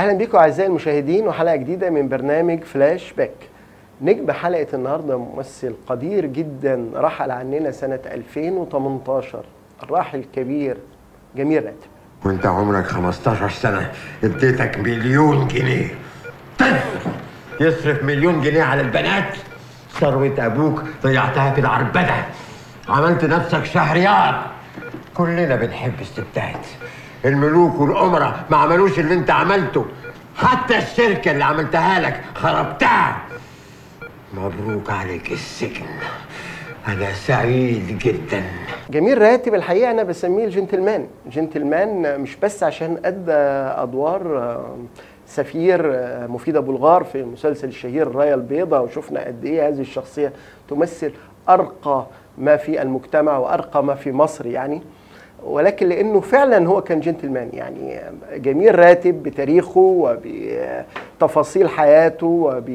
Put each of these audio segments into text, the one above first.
اهلا بيكم اعزائي المشاهدين وحلقه جديده من برنامج فلاش باك نجم حلقه النهارده ممثل قدير جدا رحل عننا سنه 2018 الراحل الكبير جميل راتب وانت عمرك 15 سنة اديتك مليون جنيه طفل يصرف مليون جنيه على البنات ثروة ابوك ضيعتها في العربدة عملت نفسك شهريار كلنا بنحب الستات الملوك والأمراء ما عملوش اللي انت عملته حتى الشركة اللي عملتها لك خربتها مبروك عليك السجن أنا سعيد جداً جميل راتب الحقيقه انا بسميه الجنتلمان جنتلمان مش بس عشان ادى ادوار آه، سفير آه، مفيده بلغار في المسلسل الشهير الرايه البيضاء وشفنا قد ايه هذه الشخصيه تمثل ارقى ما في المجتمع وارقى ما في مصر يعني ولكن لانه فعلا هو كان جنتلمان يعني جميل راتب بتاريخه وبتفاصيل حياته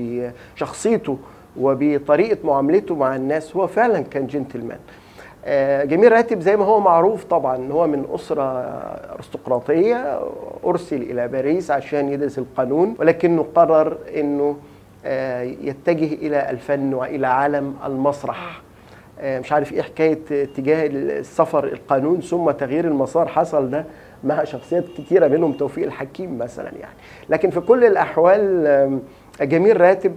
وبشخصيته وبطريقه معاملته مع الناس هو فعلا كان جنتلمان آه، جميل راتب زي ما هو معروف طبعا ان هو من اسره ارستقراطيه ارسل الى باريس عشان يدرس القانون ولكنه قرر انه آه، يتجه الى الفن والى عالم المسرح آه، مش عارف ايه حكايه اتجاه السفر القانون ثم تغيير المسار حصل ده مع شخصيات كتيره منهم توفيق الحكيم مثلا يعني لكن في كل الاحوال آم، جميل راتب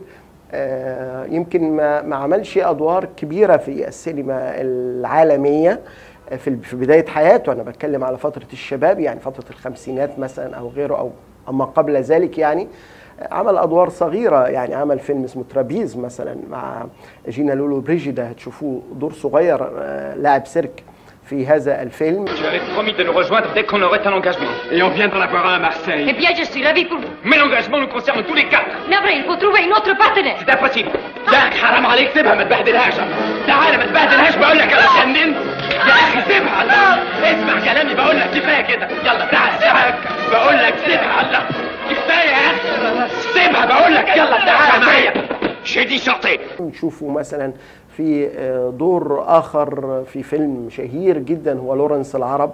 آه، يمكن ما ما عملش ادوار كبيره في السينما العالميه آه، في في بدايه حياته انا بتكلم على فتره الشباب يعني فتره الخمسينات مثلا او غيره او اما قبل ذلك يعني آه، عمل ادوار صغيره يعني عمل فيلم اسمه ترابيز مثلا مع جينا لولو بريجيدا هتشوفوه دور صغير آه، لاعب سيرك في هذا الفيلم Tu avais promis de nous rejoindre dès qu'on aurait un engagement. Et on vient d'en avoir un à Marseille. Eh bien, je suis ravie pour vous. Mais l'engagement nous concerne tous les quatre. Navré, il faut trouver une autre partenaire. C'est impossible. يا حرام عليك سيبها ما تبهدلهاش تعالى ما تبهدلهاش بقول لك انا اتجننت يا اخي سيبها الله اسمع كلامي بقول لك كفايه كده يلا تعال سيبها بقول لك سيبها الله كفايه يا اخي سيبها بقول لك يلا تعال معايا j'ai dit sortez نشوفه مثلا في آه، دور اخر في فيلم شهير جدا هو لورنس العرب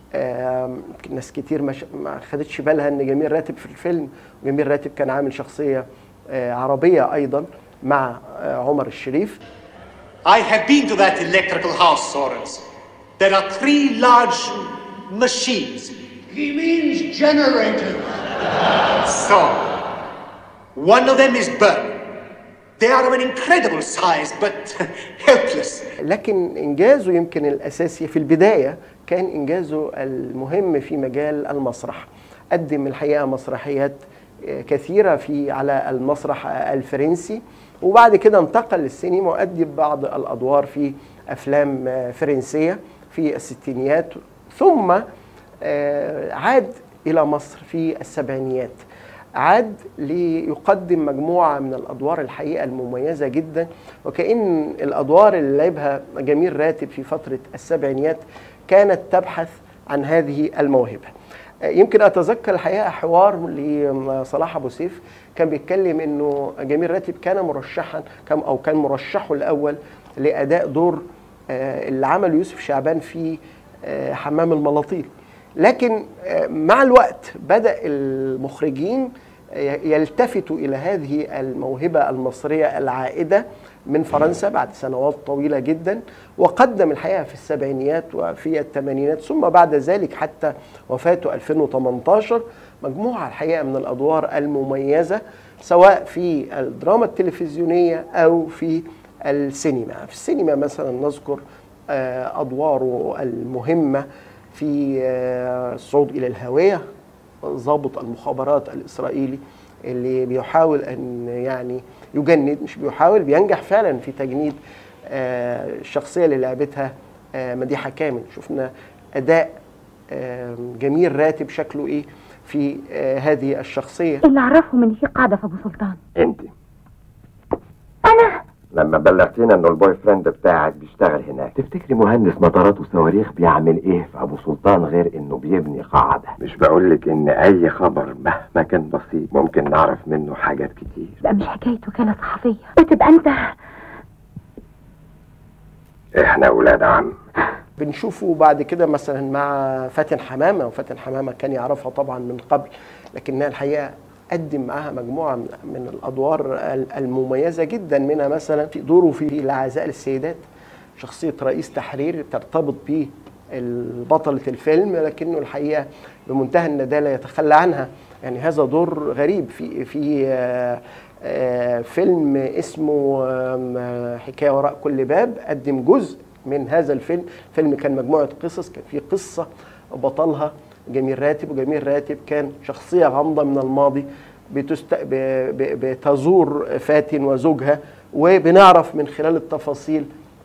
آم، ناس كتير ما ش- ما خدتش بالها ان جميل راتب في الفيلم جميل راتب كان عامل شخصيه آه، عربيه ايضا مع آه، عمر الشريف I have been to that electrical house, Sorens. There are three large machines. He means generator. So, one of them is burning. They are of an incredible size, but helpless. لكن انجازه يمكن الاساسي في البدايه كان انجازه المهم في مجال المسرح قدم الحقيقه مسرحيات آه، كثيره في على المسرح الفرنسي وبعد كده انتقل للسينما وأدي بعض الادوار في افلام آه، فرنسيه في الستينيات ثم آه، عاد الى مصر في السبعينيات عاد ليقدم مجموعة من الأدوار الحقيقة المميزة جدا وكأن الأدوار اللي لعبها جميل راتب في فترة السبعينيات كانت تبحث عن هذه الموهبة يمكن أتذكر الحقيقة حوار لصلاح أبو سيف كان بيتكلم إنه جميل راتب كان مرشحا كان أو كان مرشحه الأول لأداء دور آه، اللي عمله يوسف شعبان في آه، حمام الملاطيل لكن آه، مع الوقت بدأ المخرجين آه، يلتفتوا إلى هذه الموهبة المصرية العائدة من فرنسا بعد سنوات طويلة جدا وقدم الحقيقة في السبعينيات وفي الثمانينات ثم بعد ذلك حتى وفاته 2018 مجموعة الحقيقة من الأدوار المميزة سواء في الدراما التلفزيونية أو في السينما في السينما مثلا نذكر آه، أدواره المهمة في آه، الصعود إلى الهوية ضابط المخابرات الإسرائيلي اللي بيحاول أن يعني يجند مش بيحاول بينجح فعلا في تجنيد آه، الشخصية اللي لعبتها آه، مديحة كامل شفنا أداء آه، جميل راتب شكله إيه في آه، هذه الشخصية اللي اعرفهم ان في قاعده في ابو سلطان انت انا لما بلغتينا انه البوي فريند بتاعك بيشتغل هناك تفتكري مهندس مطارات وصواريخ بيعمل ايه في ابو سلطان غير انه بيبني قاعده مش بقول لك ان اي خبر مهما كان بسيط ممكن نعرف منه حاجات كتير لا مش حكايه وكاله صحفيه وتبقى انت احنا اولاد عم بنشوفه بعد كده مثلا مع فاتن حمامه وفاتن حمامه كان يعرفها طبعا من قبل لكنها الحقيقه قدم معاها مجموعه من- من الادوار ال- المميزه جدا منها مثلا في دوره في العزاء للسيدات شخصيه رئيس تحرير ترتبط به بطلة الفيلم لكنه الحقيقة بمنتهى الندالة يتخلى عنها يعني هذا دور غريب في في آه، آه، فيلم اسمه آم، آه، حكاية وراء كل باب قدم جزء من هذا الفيلم الفيلم كان مجموعة قصص كان في قصة بطلها جميل راتب وجميل راتب كان شخصية غامضة من الماضي بتست... ب... ب... بتزور فاتن وزوجها وبنعرف من خلال التفاصيل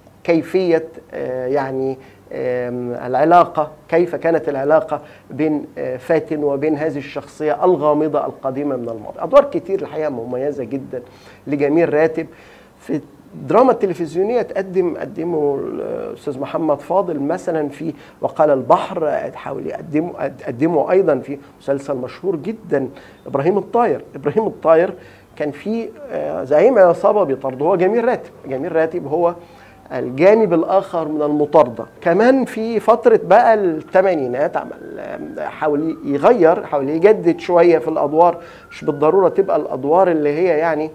كيفية آه، يعني آم، العلاقة كيف كانت العلاقة بين آه، فاتن وبين هذه الشخصية الغامضة القديمة من الماضي أدوار كتير الحقيقة مميزة جدا لجميل راتب في الدراما التلفزيونية تقدم قدمه الأستاذ محمد فاضل مثلا في وقال البحر حاول يقدمه قدمه أيضا في مسلسل مشهور جدا إبراهيم الطاير إبراهيم الطاير كان في آه، زعيم عصابة بيطرد هو جميل راتب جميل راتب هو الجانب الاخر من المطارده كمان في فتره بقى الثمانينات عمل حاول يغير حاول يجدد شويه في الادوار مش بالضروره تبقى الادوار اللي هي يعني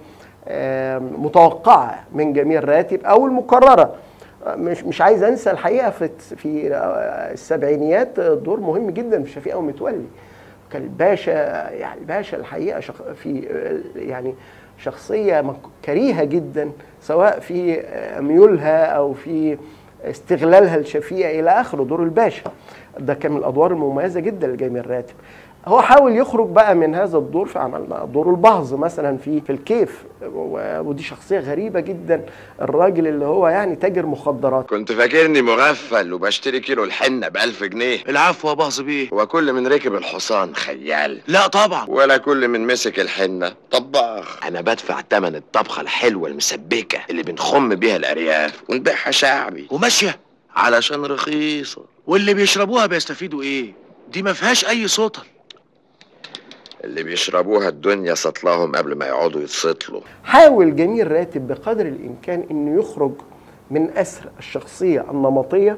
آم، متوقعه من جميل راتب او المكرره مش مش عايز انسى الحقيقه في في آه، السبعينيات دور مهم جدا في شفيقه ومتولي كان الباشا يعني الباشا الحقيقه شخ في يعني شخصيه مك- كريهه جدا سواء في ميولها او في استغلالها لشفيقه الى اخره دور الباشا ده كان من الادوار المميزه جدا لجميل راتب هو حاول يخرج بقى من هذا الدور في عمل دور البهظ مثلا في في الكيف و- ودي شخصيه غريبه جدا الراجل اللي هو يعني تاجر مخدرات كنت فاكرني مغفل وبشتري كيلو الحنة بألف جنيه العفو يا باظ بيه وكل من ركب الحصان خيال لا طبعا ولا كل من مسك الحنة طباخ أنا بدفع تمن الطبخة الحلوة المسبكة اللي بنخم بيها الأرياف ونبيعها شعبي وماشيه علشان رخيصة واللي بيشربوها بيستفيدوا ايه دي ما فيهاش اي سطل اللي بيشربوها الدنيا سطلهم قبل ما يقعدوا يتسطلوا حاول جميل راتب بقدر الامكان انه يخرج من اسر الشخصيه النمطيه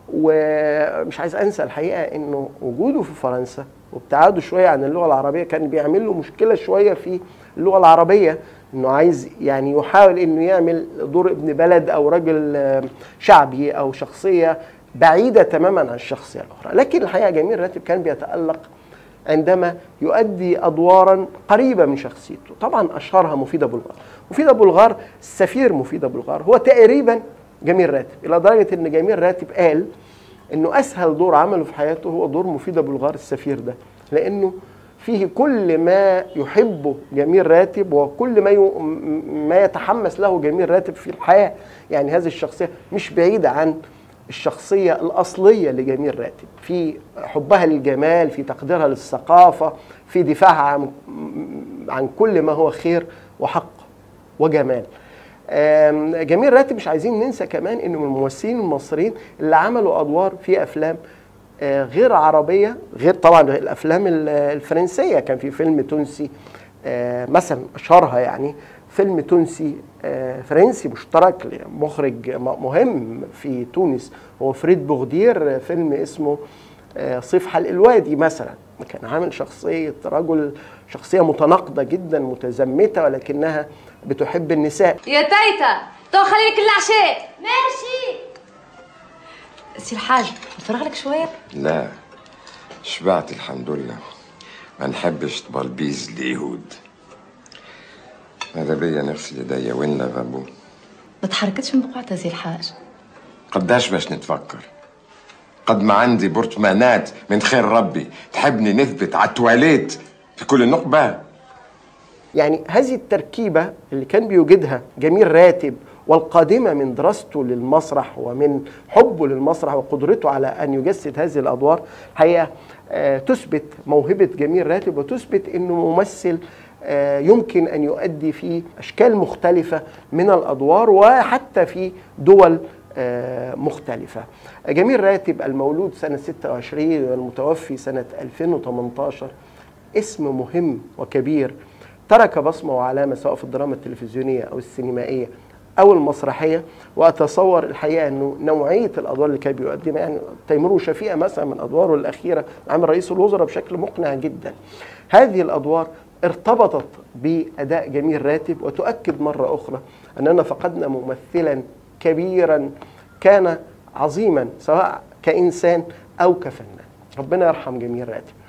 ومش عايز انسى الحقيقه انه وجوده في فرنسا وابتعاده شويه عن اللغه العربيه كان بيعمل له مشكله شويه في اللغه العربيه انه عايز يعني يحاول انه يعمل دور ابن بلد او رجل آه، شعبي او شخصيه بعيده تماما عن الشخصيه الاخرى لكن الحقيقه جميل راتب كان بيتالق عندما يؤدي ادوارا قريبه من شخصيته طبعا اشهرها مفيد ابو الغار مفيد ابو الغار السفير مفيد ابو الغار هو تقريبا جميل راتب الى درجه ان جميل راتب قال انه اسهل دور عمله في حياته هو دور مفيد ابو الغار السفير ده لانه فيه كل ما يحبه جميل راتب وكل ما ي... ما يتحمس له جميل راتب في الحياه يعني هذه الشخصيه مش بعيده عن الشخصية الأصلية لجميل راتب في حبها للجمال في تقديرها للثقافة في دفاعها عن, عن كل ما هو خير وحق وجمال آم، جميل راتب مش عايزين ننسى كمان انه من الممثلين المصريين اللي عملوا ادوار في افلام آه، غير عربيه غير طبعا الافلام ال- الفرنسيه كان في فيلم تونسي آه، مثلا اشهرها يعني فيلم تونسي آه، فرنسي مشترك لمخرج م- مهم في تونس هو فريد بوغدير آه، فيلم اسمه آه، صيف حلق الوادي مثلا كان عامل شخصية رجل شخصية متناقضة جدا متزمتة ولكنها بتحب النساء يا تيتا تو خلي لك العشاء ماشي سي الحاج نفرغ لك شويه لا شبعت الحمد لله ما نحبش تبلبيز اليهود ماذا بيا نغسل يديا وين غابوا ما تحركتش من بقعتها زي الحاج قداش باش نتفكر قد ما عندي برطمانات من خير ربي تحبني نثبت على التواليت في كل نقبة يعني هذه التركيبة اللي كان بيوجدها جميل راتب والقادمة من دراسته للمسرح ومن حبه للمسرح وقدرته على أن يجسد هذه الأدوار حقيقة آه، تثبت موهبة جميل راتب وتثبت أنه ممثل آه، يمكن أن يؤدي في أشكال مختلفة من الأدوار وحتى في دول آه، مختلفة جميل راتب المولود سنة 26 والمتوفي سنة 2018 اسم مهم وكبير ترك بصمة وعلامة سواء في الدراما التلفزيونية أو السينمائية او المسرحيه واتصور الحقيقه انه نوعيه الادوار اللي كان بيقدمها يعني تيمور وشفيقه مثلا من ادواره الاخيره عامل رئيس الوزراء بشكل مقنع جدا هذه الادوار ارتبطت باداء جميل راتب وتؤكد مره اخرى اننا فقدنا ممثلا كبيرا كان عظيما سواء كانسان او كفنان ربنا يرحم جميل راتب